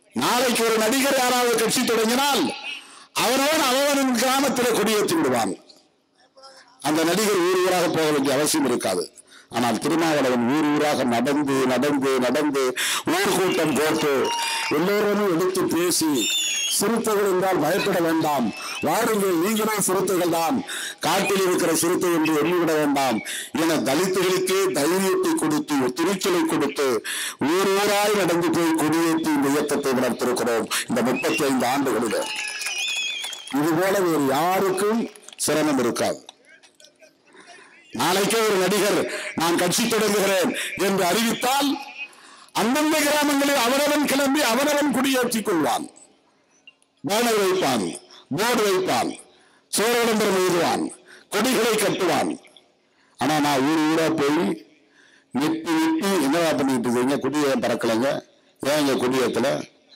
நாளைக்கு ஒரு நடிகர் யாராவது கட்சி தொடங்கினால் அவனவன் அவனின் கிராமத்தில் கொடியேற்றி விடுவான் அந்த நடிகர் ஊர் ஊராக போக வேண்டிய அவசியம் இருக்காது ஆனால் திருமாவளவன் ஊர் ஊராக நடந்து நடந்து நடந்து ஊர் கூட்டம் போட்டு எல்லோருமே எடுத்து பேசி சிறுத்தைகள் என்றால் பயப்பட வேண்டாம் வாருங்கள் நீங்களும் சிறுத்தைகள் தான் காட்டில் இருக்கிற சிறுத்தை என்று எண்ணிவிட வேண்டாம் என தலித்துகளுக்கே தைரியத்தை கொடுத்து துணிச்சலை கொடுத்து ஊர் ஊராய் நடந்து போய் கொடியேற்றி இந்த இயக்கத்தை வளர்த்திருக்கிறோம் இந்த முப்பத்தி ஐந்து ஆண்டுகளில் இதுபோல வேறு யாருக்கும் சிரமம் இருக்காது நாளைக்கே ஒரு நடிகர் நான் கட்சி தொடங்குகிறேன் என்று அறிவித்தால் அந்தந்த கிராமங்களில் அவனவன் கிளம்பி அவனவன் குடியேற்றிக் கொள்வான் பேனர் வைப்பான் போர்டு வைப்பான் சோழ விளம்பரம் எழுதுவான் கொடிகளை கட்டுவான் ஆனா நான் ஊர் ஊரா போய் நெட்டி நெட்டி என்னவா பண்ணிட்டு இருக்கீங்க கொடியை பறக்கலைங்க ஏன் இங்க கொடியேத்தல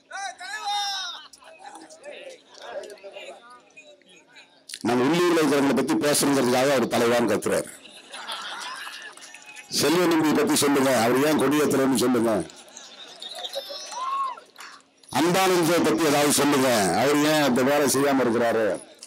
நம்ம உள்ளூர்ல இருக்கிறவங்களை பத்தி பேசணுங்கிறதுக்காக அவர் தலைவான்னு கத்துறாரு செல்வ நம்பியை பத்தி சொல்லுங்க அவர் ஏன் கொடியேத்துறன்னு சொல்லுங்க அன்பானந்தத்தை பத்தி ஏதாவது சொல்லுங்க அவர் ஏன் இந்த வேலை செய்யாம இருக்கிறாரு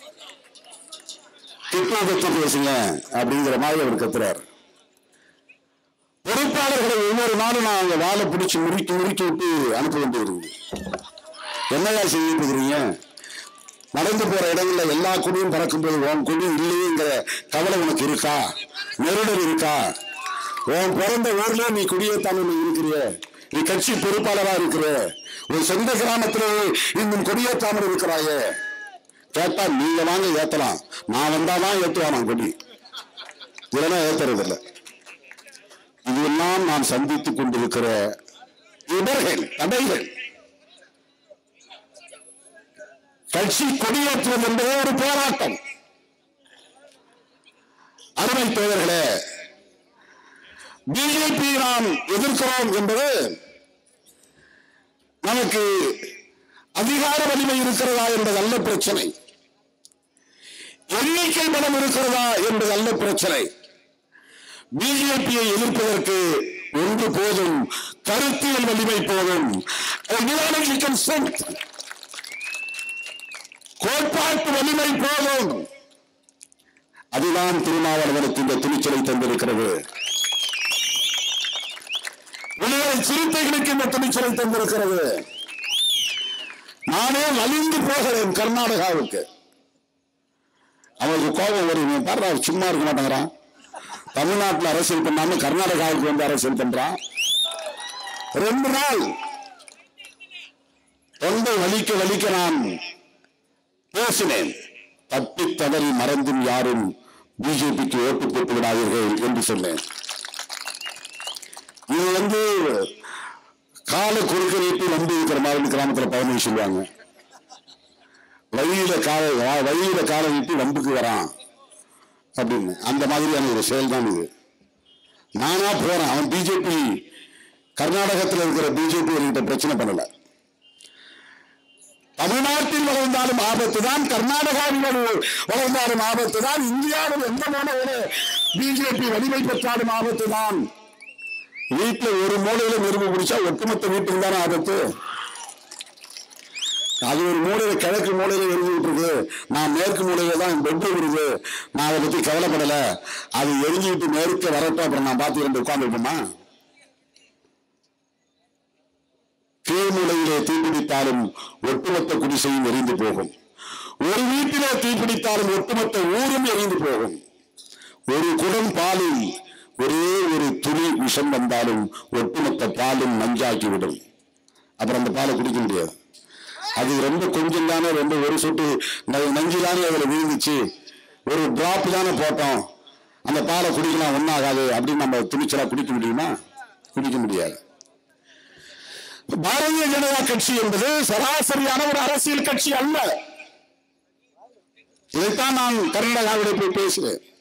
கிட்னி பத்தி பேசுங்க அப்படிங்கிற மாதிரி அவர் கத்துறாரு பொறுப்பாளர்களை ஒவ்வொரு நாளும் நான் அவங்க வாழை பிடிச்சு முறுக்கி முறுக்கி விட்டு அனுப்ப வேண்டியிருக்கு என்னையா செய்யிட்டு இருக்கிறீங்க நடந்து போற இடங்கள்ல எல்லா குடியும் பறக்கும்போது உன் குடி இல்லையேங்கிற கவலை உனக்கு இருக்கா நெருடல் இருக்கா உன் பிறந்த ஊர்ல நீ குடியேத்தாம நீ இருக்கிறிய நீ கட்சி பொறுப்பாளரா இருக்கிற உன் சொந்த கிராமத்திலே இன்னும் கொடியேற்றாமல் இருக்கிறாயே கேட்டா நீங்க வாங்க ஏத்தலாம் நான் வந்தாதான் ஏத்துவான் நான் கொடி இல்லைன்னா ஏத்துறது இல்லை இதெல்லாம் நாம் சந்தித்துக் கொண்டிருக்கிற இடர்கள் தடைகள் கட்சி கொடியேற்றுவது என்பதே ஒரு போராட்டம் அருமை தோழர்களே பிஜேபி நாம் எதிர்க்கிறோம் என்பது நமக்கு அதிகார வலிமை இருக்கிறதா என்பது அல்ல பிரச்சனை எண்ணிக்கை பலம் இருக்கிறதா என்பது அல்ல பிரச்சனை பிஜேபியை எதிர்ப்பதற்கு ஒன்று போதும் கருத்தியல் வலிமை போதும் ideological strength. கோட்பாட்டு வலிமை போதும் அதுதான் திருமாவளவனுக்கு இந்த துணிச்சலை தந்திருக்கிறது விடுதலை சிறுத்தைகளுக்கு இந்த துணிச்சலை தந்திருக்கிறது நானே வலிந்து போகிறேன் கர்நாடகாவுக்கு அவனுக்கு கோபம் வருது பாரு அவர் சும்மா இருக்க மாட்டேங்கிறான் தமிழ்நாட்டில் அரசியல் பண்ணாம கர்நாடகாவுக்கு வந்து அரசியல் பண்றான் ரெண்டு நாள் தொண்டை வலிக்க வலிக்க நான் பேசினேன் தப்பி தவறி மறந்தும் யாரும் பிஜேபிக்கு ஓட்டு போட்டு விடாதீர்கள் என்று சொன்னேன் இது வந்து கால குறுக்க நீட்டி நம்பி இருக்கிற மாதிரி கிராமத்துல பழமொழி சொல்லுவாங்க வழியில கால வா- வழியில காலை நீட்டி வம்புக்கு வரான் அப்படின்னு அந்த மாதிரியான ஒரு செயல் தான் இது நானா போறேன் அவன் பிஜேபி கர்நாடகத்தில் இருக்கிற பிஜேபி என்கிட்ட பிரச்சனை பண்ணல தமிழ்நாட்டில் வளர்ந்தாலும் ஆபத்து தான் கர்நாடகாவில் வள- வளர்ந்தாலும் ஆபத்து தான் இந்தியாவில் எந்த மூலையில பிஜேபி வலிமை பெற்றாலும் ஆபத்து தான் வீட்டுல ஒரு மூலையில நெருப்பு பிடிச்சா ஒட்டுமொத்த வீட்டுக்கு தானே ஆபத்து அது ஒரு மூலையில கிழக்கு மூலையில எரிஞ்சுட்டு இருக்கு நான் மேற்கு மூலையில தான் பெட் வருது நான் அதை பத்தி கவலைப்படல அது எரிஞ்சுட்டு மேற்க வரட்டும் அப்புறம் நான் பார்த்து ரெண்டு உட்காந்துருப்போமா கீழ்மூலையிலே தீப்பிடித்தாலும் ஒட்டுமொத்த குடிசையும் எரிந்து போகும் ஒரு வீட்டிலே தீப்பிடித்தாலும் ஒட்டுமொத்த ஊரும் எரிந்து போகும் ஒரு குடம் பாலில் ஒரே ஒரு துளி விஷம் வந்தாலும் ஒட்டுமொத்த பாலும் நஞ்சாக்கி விடும் அப்புறம் அந்த பாலை குடிக்க முடியாது அது ரொம்ப கொஞ்சம் தானே ரொம்ப ஒரு சொட்டு ந- நஞ்சு தானே அதுல விழுந்துச்சு ஒரு டிராப் தானே போட்டோம் அந்த பாலை குடிக்கலாம் ஒன்றாகாது அப்படின்னு நம்ம துணிச்சலா குடிக்க முடியுமா குடிக்க முடியாது பாரதிய ஜனதா கட்சி என்பது சராசரியான ஒரு அரசியல் கட்சி அல்ல இதைத்தான் நான் கர்நாடகாவிலே போய் பேசுகிறேன்